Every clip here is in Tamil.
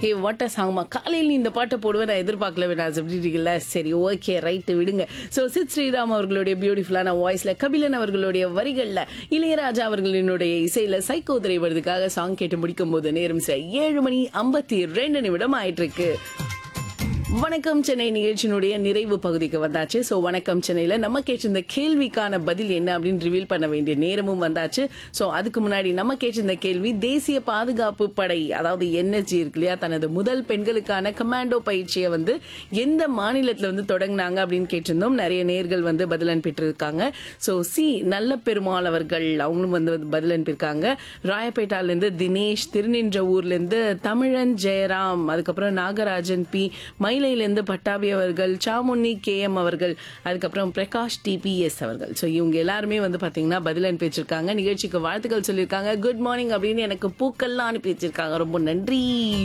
ஏ வாட்ட சாங்மா காலையில் நீ இந்த பாட்டை போடுவேன் நான் எதிர்பார்க்கல வேணாம் அப்படின்றீங்களா சரி ஓகே ரைட்டு விடுங்க ஸோ சித் ஸ்ரீராம் அவர்களுடைய பியூட்டிஃபுல்லான வாய்ஸ்ல கபிலன் அவர்களுடைய வரிகள்ல இளையராஜா அவர்களினுடைய இசையில சைக்கோ திரைவதுக்காக சாங் கேட்டு முடிக்கும் போது நேரம் சரி ஏழு மணி ஐம்பத்தி ரெண்டு நிமிடம் ஆயிட்டு இருக்கு வணக்கம் சென்னை நிகழ்ச்சியினுடைய நிறைவு பகுதிக்கு வந்தாச்சு ஸோ வணக்கம் சென்னையில் நம்ம கேட்டிருந்த கேள்விக்கான பதில் என்ன அப்படின்னு ரிவீல் பண்ண வேண்டிய நேரமும் வந்தாச்சு ஸோ அதுக்கு முன்னாடி நம்ம கேட்டிருந்த கேள்வி தேசிய பாதுகாப்பு படை அதாவது என்எஸ்ஜி இருக்கு இல்லையா தனது முதல் பெண்களுக்கான கமாண்டோ பயிற்சியை வந்து எந்த மாநிலத்தில் வந்து தொடங்கினாங்க அப்படின்னு கேட்டிருந்தோம் நிறைய நேர்கள் வந்து பதில் அனுப்பிட்டு ஸோ சி நல்ல பெருமாள் அவர்கள் அவங்களும் வந்து பதில் அனுப்பியிருக்காங்க ராயப்பேட்டாலேருந்து தினேஷ் திருநின்ற ஊர்லேருந்து தமிழன் ஜெயராம் அதுக்கப்புறம் நாகராஜன் பி மயிலையிலேருந்து பட்டாபி அவர்கள் சாமுன்னி கே எம் அவர்கள் அதுக்கப்புறம் பிரகாஷ் டிபிஎஸ் அவர்கள் ஸோ இவங்க எல்லாருமே வந்து பார்த்தீங்கன்னா பதில் அனுப்பி வச்சிருக்காங்க நிகழ்ச்சிக்கு வாழ்த்துக்கள் சொல்லியிருக்காங்க குட் மார்னிங் அப்படின்னு எனக்கு பூக்கள்லாம் அனுப்பி வச்சிருக்காங்க ரொம்ப நன்றி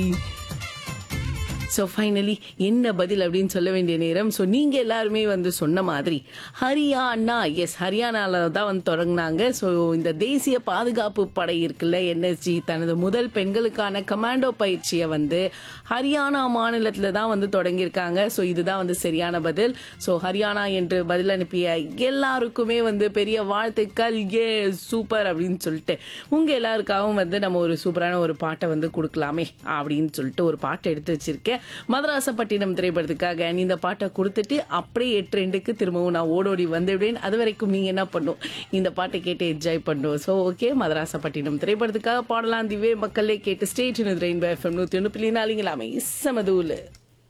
ஸோ ஃபைனலி என்ன பதில் அப்படின்னு சொல்ல வேண்டிய நேரம் ஸோ நீங்கள் எல்லாருமே வந்து சொன்ன மாதிரி ஹரியானா எஸ் ஹரியானால தான் வந்து தொடங்கினாங்க ஸோ இந்த தேசிய பாதுகாப்பு படை இருக்குல்ல என்எஸ்ஜி தனது முதல் பெண்களுக்கான கமாண்டோ பயிற்சியை வந்து ஹரியானா மாநிலத்தில் தான் வந்து தொடங்கியிருக்காங்க ஸோ இதுதான் வந்து சரியான பதில் ஸோ ஹரியானா என்று பதில் அனுப்பிய எல்லாருக்குமே வந்து பெரிய வாழ்த்துக்கள் ஏ சூப்பர் அப்படின்னு சொல்லிட்டு உங்கள் எல்லாருக்காகவும் வந்து நம்ம ஒரு சூப்பரான ஒரு பாட்டை வந்து கொடுக்கலாமே அப்படின்னு சொல்லிட்டு ஒரு பாட்டை எடுத்து வச்சிருக்கேன் மதராசப்பட்டினம் திரைப்படத்துக்காக நீ இந்த பாட்டை கொடுத்துட்டு அப்படியே எட்டு ரெண்டுக்கு திரும்பவும் நான் ஓடோடி வந்துவிடுவேன் அது வரைக்கும் நீங்க என்ன பண்ணும் இந்த பாட்டை கேட்டு என்ஜாய் பண்ணும் ஸோ ஓகே மதராசப்பட்டினம் திரைப்படத்துக்காக பாடலாம் திவே மக்களே கேட்டு ஸ்டேட் ரெயின்போ எஃப்எம் நூற்றி ஒன்று புள்ளி நாலுங்களாமே சமதூலு